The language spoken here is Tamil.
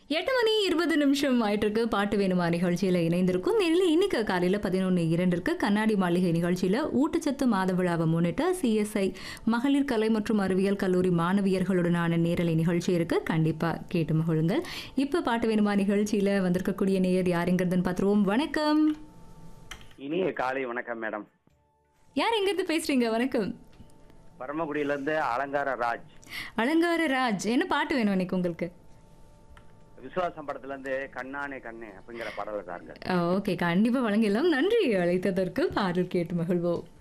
எட்டு மணி இருபது நிமிஷம் ஆயிட்டிருக்கு பாட்டு வேணுமா நிகழ்ச்சியில் இணைந்திருக்கும் நேரில் இன்னைக்கு காலையில் பதினொன்று இரண்டிற்கு கண்ணாடி மாளிகை நிகழ்ச்சியில் ஊட்டச்சத்து மாத விழாவை முன்னிட்டு சிஎஸ்ஐ மகளிர் கலை மற்றும் அறிவியல் கல்லூரி மாணவியர்களுடனான நேரலை நிகழ்ச்சி இருக்கு கண்டிப்பாக கேட்டு மகிழுங்கள் இப்போ பாட்டு வேணுமா நிகழ்ச்சியில் வந்திருக்கக்கூடிய நேயர் யாருங்கிறதுன்னு பார்த்துருவோம் வணக்கம் இனிய காலை வணக்கம் மேடம் யார் எங்கேருந்து பேசுறீங்க வணக்கம் பரமக்குடியில இருந்து அலங்கார ராஜ் அலங்கார ராஜ் என்ன பாட்டு வேணும் இன்னைக்கு உங்களுக்கு விசுவாசம் படத்துல இருந்து கண்ணானே கண்ணே அப்படிங்கிற பாடல் இருக்காங்க ஓகே கண்டிப்பாக வழங்கிடலாம் நன்றி அழைத்ததற்கு பாடல் கேட்டு மகிழ்வோம்